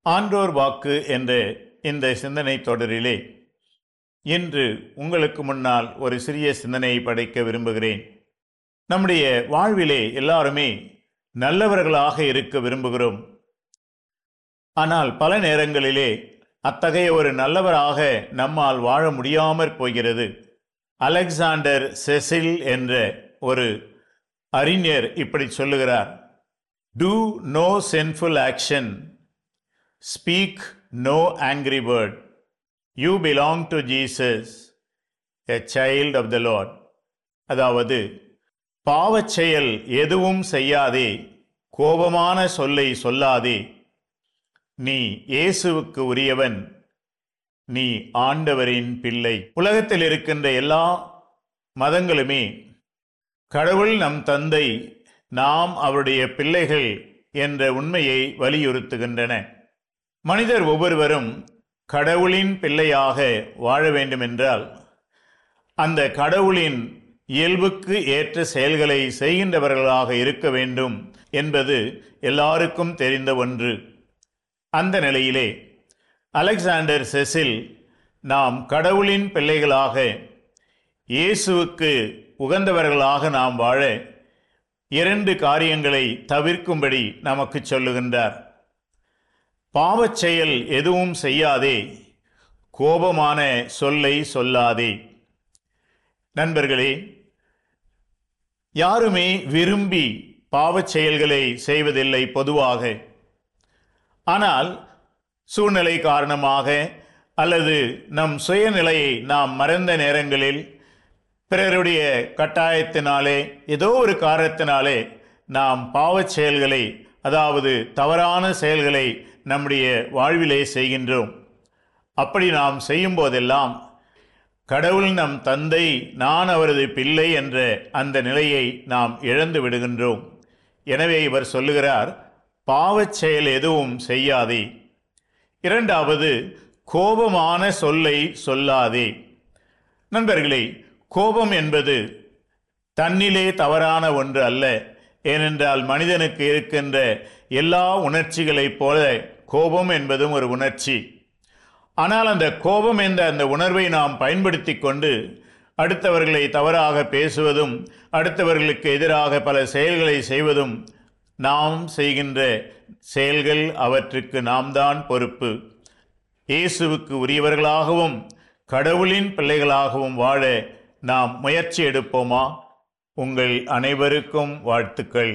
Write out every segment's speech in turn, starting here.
ஆன்றோர் வாக்கு என்ற இந்த சிந்தனை தொடரிலே இன்று உங்களுக்கு முன்னால் ஒரு சிறிய சிந்தனையை படைக்க விரும்புகிறேன் நம்முடைய வாழ்விலே எல்லாருமே நல்லவர்களாக இருக்க விரும்புகிறோம் ஆனால் பல நேரங்களிலே அத்தகைய ஒரு நல்லவராக நம்மால் வாழ முடியாமற் போகிறது அலெக்சாண்டர் செசில் என்ற ஒரு அறிஞர் இப்படி சொல்லுகிறார் do no sinful action speak no angry word you belong to Jesus a child of the lord அதாவது பாவச் செயல் எதுவும் செய்யாதே கோபமான சொல்லை சொல்லாதே நீ இயேசுவுக்கு உரியவன் நீ ஆண்டவரின் பிள்ளை உலகத்தில் இருக்கின்ற எல்லா மதங்களுமே கடவுள் நம் தந்தை நாம் அவருடைய பிள்ளைகள் என்ற உண்மையை வலியுறுத்துகின்றன மனிதர் ஒவ்வொருவரும் கடவுளின் பிள்ளையாக வாழ வேண்டுமென்றால் அந்த கடவுளின் இயல்புக்கு ஏற்ற செயல்களை செய்கின்றவர்களாக இருக்க வேண்டும் என்பது எல்லாருக்கும் தெரிந்த ஒன்று அந்த நிலையிலே அலெக்சாண்டர் செசில் நாம் கடவுளின் பிள்ளைகளாக இயேசுவுக்கு உகந்தவர்களாக நாம் வாழ இரண்டு காரியங்களை தவிர்க்கும்படி நமக்கு சொல்லுகின்றார் பாவச் செயல் எதுவும் செய்யாதே கோபமான சொல்லை சொல்லாதே நண்பர்களே யாருமே விரும்பி பாவச் செயல்களை செய்வதில்லை பொதுவாக ஆனால் சூழ்நிலை காரணமாக அல்லது நம் சுயநிலையை நாம் மறந்த நேரங்களில் பிறருடைய கட்டாயத்தினாலே ஏதோ ஒரு காரணத்தினாலே நாம் பாவச் செயல்களை அதாவது தவறான செயல்களை நம்முடைய வாழ்விலே செய்கின்றோம் அப்படி நாம் செய்யும் போதெல்லாம் கடவுள் நம் தந்தை நான் அவரது பிள்ளை என்ற அந்த நிலையை நாம் இழந்து விடுகின்றோம் எனவே இவர் சொல்லுகிறார் பாவச் செயல் எதுவும் செய்யாதே இரண்டாவது கோபமான சொல்லை சொல்லாதே நண்பர்களே கோபம் என்பது தன்னிலே தவறான ஒன்று அல்ல ஏனென்றால் மனிதனுக்கு இருக்கின்ற எல்லா உணர்ச்சிகளைப் போல கோபம் என்பதும் ஒரு உணர்ச்சி ஆனால் அந்த கோபம் என்ற அந்த உணர்வை நாம் பயன்படுத்தி கொண்டு அடுத்தவர்களை தவறாக பேசுவதும் அடுத்தவர்களுக்கு எதிராக பல செயல்களை செய்வதும் நாம் செய்கின்ற செயல்கள் அவற்றுக்கு நாம் தான் பொறுப்பு இயேசுவுக்கு உரியவர்களாகவும் கடவுளின் பிள்ளைகளாகவும் வாழ நாம் முயற்சி எடுப்போமா உங்கள் அனைவருக்கும் வாழ்த்துக்கள்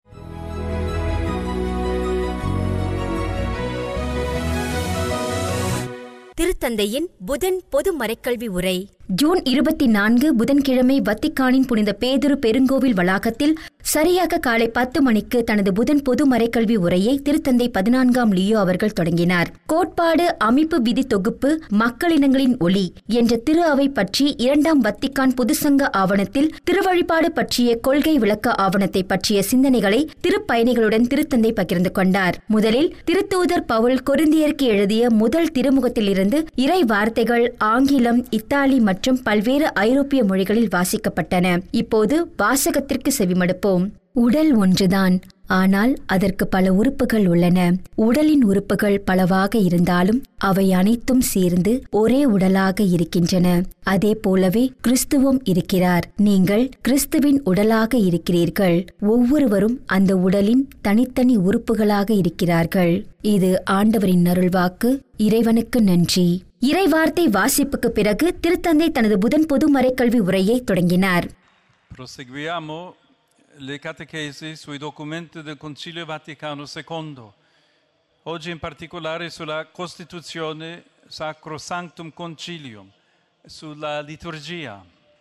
திருத்தந்தையின் புதன் பொது மறைக்கல்வி உரை ஜூன் இருபத்தி நான்கு புதன்கிழமை வத்திக்கானின் புனித பேதுரு பெருங்கோவில் வளாகத்தில் சரியாக காலை பத்து மணிக்கு தனது புதன் பொது மறைக்கல்வி உரையை திருத்தந்தை பதினான்காம் லியோ அவர்கள் தொடங்கினார் கோட்பாடு அமைப்பு விதி தொகுப்பு மக்களினங்களின் ஒளி என்ற திரு அவை பற்றி இரண்டாம் வத்திக்கான் பொதுசங்க ஆவணத்தில் திருவழிபாடு பற்றிய கொள்கை விளக்க ஆவணத்தை பற்றிய சிந்தனைகளை திருப்பயணிகளுடன் திருத்தந்தை பகிர்ந்து கொண்டார் முதலில் திருத்தூதர் பவுல் கொரிந்தியருக்கு எழுதிய முதல் திருமுகத்திலிருந்து இறை வார்த்தைகள் ஆங்கிலம் இத்தாலி மற்றும் பல்வேறு ஐரோப்பிய மொழிகளில் வாசிக்கப்பட்டன இப்போது வாசகத்திற்கு செவிமடுப்போம் உடல் ஒன்றுதான் ஆனால் அதற்கு பல உறுப்புகள் உள்ளன உடலின் உறுப்புகள் பலவாக இருந்தாலும் அவை அனைத்தும் சேர்ந்து ஒரே உடலாக இருக்கின்றன அதே போலவே கிறிஸ்துவும் இருக்கிறார் நீங்கள் கிறிஸ்துவின் உடலாக இருக்கிறீர்கள் ஒவ்வொருவரும் அந்த உடலின் தனித்தனி உறுப்புகளாக இருக்கிறார்கள் இது ஆண்டவரின் அருள்வாக்கு இறைவனுக்கு நன்றி இறைவார்த்தை வாசிப்புக்கு பிறகு திருத்தந்தை தனது புதன் பொது மறைக்கல்வி உரையை தொடங்கினார் Proseguiamo le catechesi sui documenti del Concilio Vaticano II, oggi in particolare sulla Costituzione Sacrosanctum Concilium, sulla liturgia.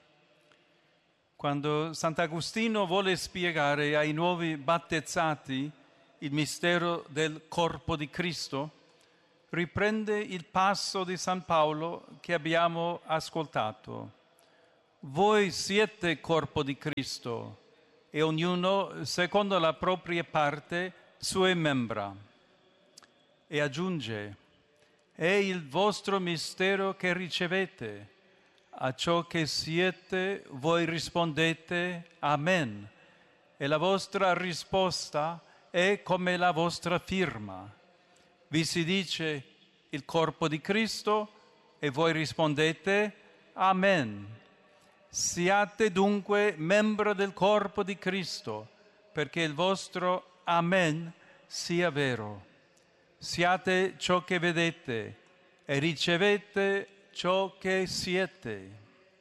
Quando Sant'Agostino vuole spiegare ai nuovi battezzati il mistero del corpo di Cristo, riprende il passo di San Paolo che abbiamo ascoltato. Voi siete corpo di Cristo e ognuno secondo la propria parte sue membra. E aggiunge, è il vostro mistero che ricevete. A ciò che siete voi rispondete Amen. E la vostra risposta è come la vostra firma. vi si dice il corpo di Cristo e voi rispondete Amen. Siate dunque membro del corpo di Cristo, perché il vostro Amen sia vero. Siate ciò che vedete e ricevete ciò che siete.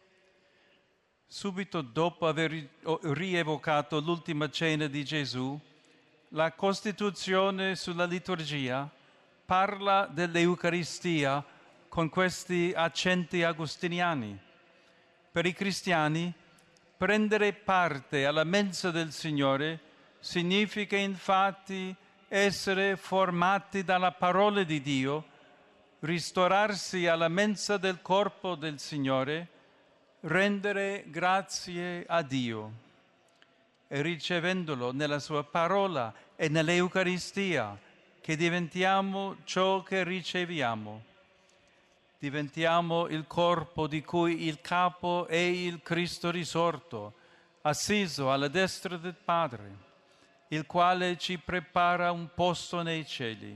Subito dopo aver ri- o- rievocato l'ultima cena di Gesù, la Costituzione sulla liturgia parla dell'Eucaristia con questi accenti agostiniani. Per i cristiani, prendere parte alla mensa del Signore significa infatti essere formati dalla parola di Dio, ristorarsi alla mensa del corpo del Signore, rendere grazie a Dio e ricevendolo nella sua parola e nell'Eucaristia che diventiamo ciò che riceviamo. Diventiamo il corpo di cui il capo è il Cristo risorto, assiso alla destra del Padre, il quale ci prepara un posto nei cieli.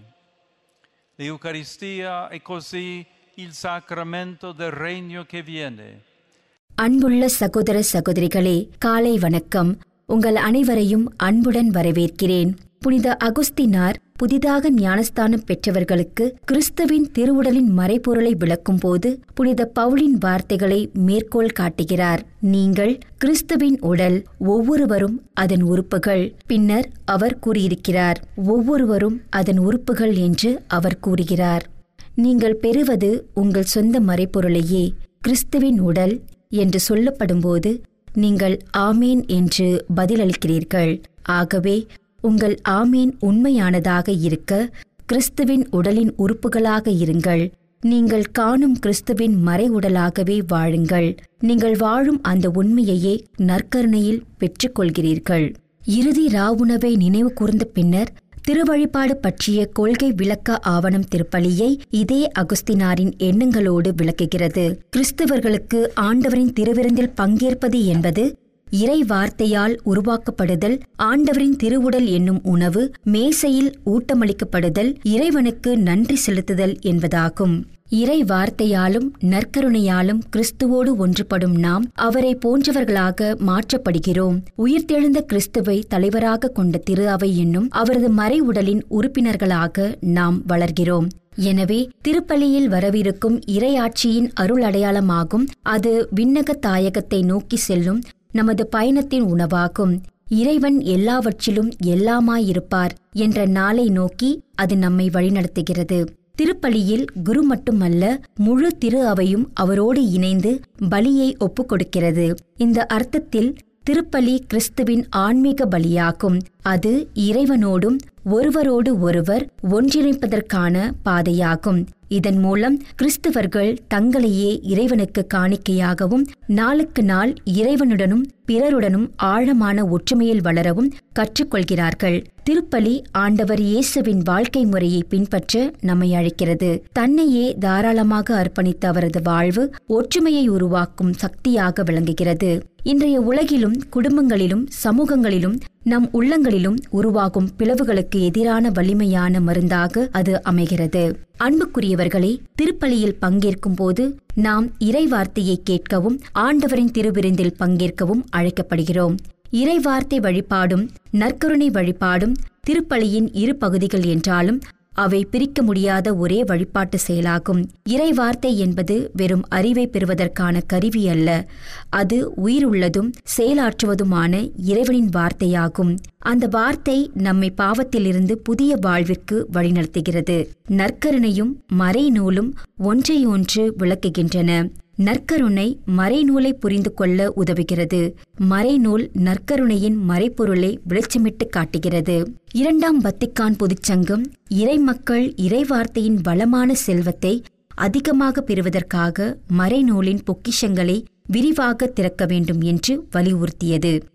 L'Eucaristia è così il sacramento del regno che viene. அன்புள்ள சகோதர சகோதரிகளே காலை வணக்கம் உங்கள் அனைவரையும் அன்புடன் வரவேற்கிறேன் புனித அகுஸ்தினார் புதிதாக ஞானஸ்தானம் பெற்றவர்களுக்கு கிறிஸ்துவின் திருவுடலின் மறைபொருளை விளக்கும் போது புனித பவுலின் வார்த்தைகளை மேற்கோள் காட்டுகிறார் நீங்கள் கிறிஸ்துவின் உடல் ஒவ்வொருவரும் அதன் உறுப்புகள் பின்னர் அவர் கூறியிருக்கிறார் ஒவ்வொருவரும் அதன் உறுப்புகள் என்று அவர் கூறுகிறார் நீங்கள் பெறுவது உங்கள் சொந்த மறைபொருளையே கிறிஸ்துவின் உடல் என்று சொல்லப்படும்போது நீங்கள் ஆமேன் என்று பதிலளிக்கிறீர்கள் ஆகவே உங்கள் ஆமேன் உண்மையானதாக இருக்க கிறிஸ்துவின் உடலின் உறுப்புகளாக இருங்கள் நீங்கள் காணும் கிறிஸ்துவின் மறை உடலாகவே வாழுங்கள் நீங்கள் வாழும் அந்த உண்மையையே நற்கருணையில் பெற்றுக்கொள்கிறீர்கள் இறுதி ராவுணவை நினைவு கூர்ந்த பின்னர் திருவழிபாடு பற்றிய கொள்கை விளக்க ஆவணம் திருப்பலியை இதே அகுஸ்தினாரின் எண்ணங்களோடு விளக்குகிறது கிறிஸ்தவர்களுக்கு ஆண்டவரின் திருவிருந்தில் பங்கேற்பது என்பது இறை வார்த்தையால் உருவாக்கப்படுதல் ஆண்டவரின் திருவுடல் என்னும் உணவு மேசையில் ஊட்டமளிக்கப்படுதல் இறைவனுக்கு நன்றி செலுத்துதல் என்பதாகும் இறை வார்த்தையாலும் நற்கருணையாலும் கிறிஸ்துவோடு ஒன்றுபடும் நாம் அவரை போன்றவர்களாக மாற்றப்படுகிறோம் உயிர்த்தெழுந்த கிறிஸ்துவை தலைவராக கொண்ட திரு அவை என்னும் அவரது மறை உடலின் உறுப்பினர்களாக நாம் வளர்கிறோம் எனவே திருப்பலியில் வரவிருக்கும் இறையாட்சியின் அருள் அடையாளமாகும் அது விண்ணக தாயகத்தை நோக்கி செல்லும் நமது பயணத்தின் உணவாகும் இறைவன் எல்லாவற்றிலும் எல்லாமாயிருப்பார் என்ற நாளை நோக்கி அது நம்மை வழிநடத்துகிறது திருப்பலியில் குரு மட்டுமல்ல முழு திரு அவையும் அவரோடு இணைந்து பலியை ஒப்புக்கொடுக்கிறது இந்த அர்த்தத்தில் திருப்பலி கிறிஸ்துவின் ஆன்மீக பலியாகும் அது இறைவனோடும் ஒருவரோடு ஒருவர் ஒன்றிணைப்பதற்கான பாதையாகும் இதன் மூலம் கிறிஸ்தவர்கள் தங்களையே இறைவனுக்கு காணிக்கையாகவும் நாளுக்கு நாள் இறைவனுடனும் பிறருடனும் ஆழமான ஒற்றுமையில் வளரவும் கற்றுக்கொள்கிறார்கள் திருப்பலி ஆண்டவர் இயேசுவின் வாழ்க்கை முறையை பின்பற்ற நம்மை அழைக்கிறது தன்னையே தாராளமாக அர்ப்பணித்த அவரது வாழ்வு ஒற்றுமையை உருவாக்கும் சக்தியாக விளங்குகிறது இன்றைய உலகிலும் குடும்பங்களிலும் சமூகங்களிலும் நம் உள்ளங்களிலும் உருவாகும் பிளவுகளுக்கு எதிரான வலிமையான மருந்தாக அது அமைகிறது அன்புக்குரியவர்களே திருப்பலியில் பங்கேற்கும் போது நாம் இறைவார்த்தையை கேட்கவும் ஆண்டவரின் திருவிருந்தில் பங்கேற்கவும் அழைக்கப்படுகிறோம் இறைவார்த்தை வழிபாடும் நற்கருணை வழிபாடும் திருப்பலியின் இரு பகுதிகள் என்றாலும் அவை பிரிக்க முடியாத ஒரே வழிபாட்டு செயலாகும் இறைவார்த்தை என்பது வெறும் அறிவை பெறுவதற்கான கருவி அல்ல அது உயிருள்ளதும் செயலாற்றுவதுமான இறைவனின் வார்த்தையாகும் அந்த வார்த்தை நம்மை பாவத்திலிருந்து புதிய வாழ்விற்கு வழிநடத்துகிறது நற்கருணையும் மறைநூலும் ஒன்றையொன்று விளக்குகின்றன நற்கருணை மறைநூலை புரிந்து கொள்ள உதவுகிறது மறைநூல் நற்கருணையின் மறைப்பொருளை வெளிச்சமிட்டு காட்டுகிறது இரண்டாம் வத்திக்கான் பொதுச்சங்கம் இறைமக்கள் இறைவார்த்தையின் வளமான செல்வத்தை அதிகமாக பெறுவதற்காக மறைநூலின் பொக்கிஷங்களை விரிவாக திறக்க வேண்டும் என்று வலியுறுத்தியது